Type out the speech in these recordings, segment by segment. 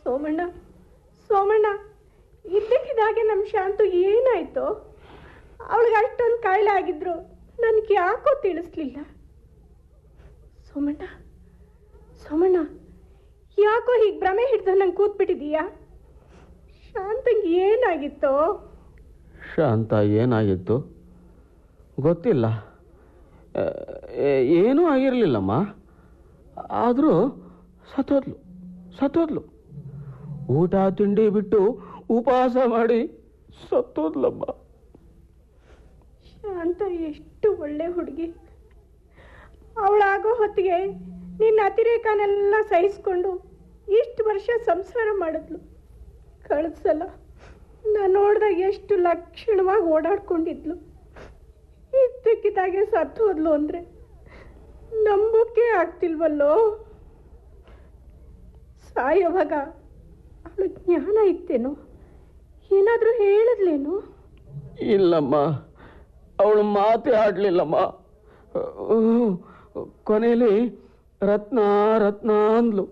ಸೋಮಣ್ಣ ಸೋಮಣ್ಣ ಇದ್ದಕ್ಕಿದ್ದಾಗೆ ನಮ್ಮ ಶಾಂತು ಏನಾಯ್ತು ಅವಳಿಗೆ ಅಷ್ಟೊಂದು ಕಾಯಿಲೆ ಆಗಿದ್ರು ನನಗೆ ಯಾಕೋ ತಿಳಿಸ್ಲಿಲ್ಲ ಸೋಮಣ್ಣ ಸೋಮಣ್ಣ ಯಾಕೋ ಹೀಗೆ ಭ್ರಮೆ ಹಿಡ್ದು ನಂಗೆ ಕೂತ್ಬಿಟ್ಟಿದೀಯಾ ಶಾಂತಂಗೆ ಏನಾಗಿತ್ತೋ ಶಾಂತ ಏನಾಗಿತ್ತು ಗೊತ್ತಿಲ್ಲ ಆ, ಏ- ಏನೂ ಆಗಿರಲಿಲ್ಲಮ್ಮ ಆದರೂ ಸತ್ತೋದ್ಲು ಸತ್ತೋದ್ಲು ಊಟ ತಿಂಡಿ ಬಿಟ್ಟು ಉಪವಾಸ ಮಾಡಿ ಸತ್ತೋದ್ಲಮ್ಮ ಶಾಂತ ಎಷ್ಟು ಒಳ್ಳೆ ಹುಡುಗಿ ಅವಳಾಗೋ ಹೊತ್ತಿಗೆ ನಿನ್ನ ಅತಿರೇಕನೆಲ್ಲ ಸಹಿಸ್ಕೊಂಡು ಇಷ್ಟು ವರ್ಷ ಸಂಸಾರ ಮಾಡಿದ್ಲು ಕಳಿಸಲ್ಲ ನಾನು ನೋಡಿದಾಗ ಎಷ್ಟು ಲಕ್ಷಣವಾಗಿ ಓಡಾಡ್ಕೊಂಡಿದ್ಲು ಇದ್ದಕ್ಕಿದ್ದಾಗೆ ಸತ್ತು ಹೋದ್ಲು ಅಂದರೆ ನಂಬೋಕೆ ಆಗ್ತಿಲ್ವಲ್ಲೋ ಸಾಯೋವಾಗ ಅವಳು ಜ್ಞಾನ ಇತ್ತೇನೋ ಏನಾದರೂ ಹೇಳಿದ್ಲೇನೋ ಇಲ್ಲಮ್ಮ ಅವಳು ಮಾತೇ ಆಡಲಿಲ್ಲಮ್ಮ ಕೊನೆಯಲ್ಲಿ ರತ್ನ ರತ್ನ ಅಂದ್ಲು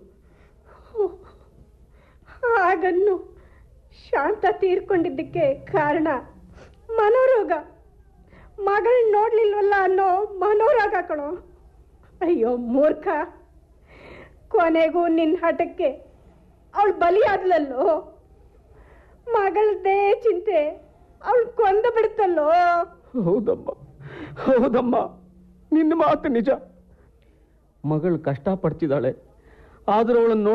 ಹಾಗನ್ನು ಶಾಂತ ತೀರ್ಕೊಂಡಿದ್ದಕ್ಕೆ ಕಾರಣ ಮನೋರೋಗ ಮಗಳ್ ನೋಡ್ಲಿಲ್ವಲ್ಲ ಅನ್ನೋ ಮನೋರೋಗ ಕಣೋ ಅಯ್ಯೋ ಮೂರ್ಖ ಕೊನೆಗೂ ನಿನ್ನ ಹಠಕ್ಕೆ ಅವಳು ಬಲಿಯಾದ್ಲಲ್ಲೋ ಮಗಳದ್ದೇ ಚಿಂತೆ ಅವಳು ಕೊಂದು ಬಿಡುತ್ತಲ್ಲೋ ಹೌದಮ್ಮ ಹೌದಮ್ಮ ನಿನ್ನ ಮಾತು ನಿಜ ಮಗಳು ಕಷ್ಟಪಡ್ತಿದ್ದಾಳೆ ಆದರೂ ಅವಳನ್ನು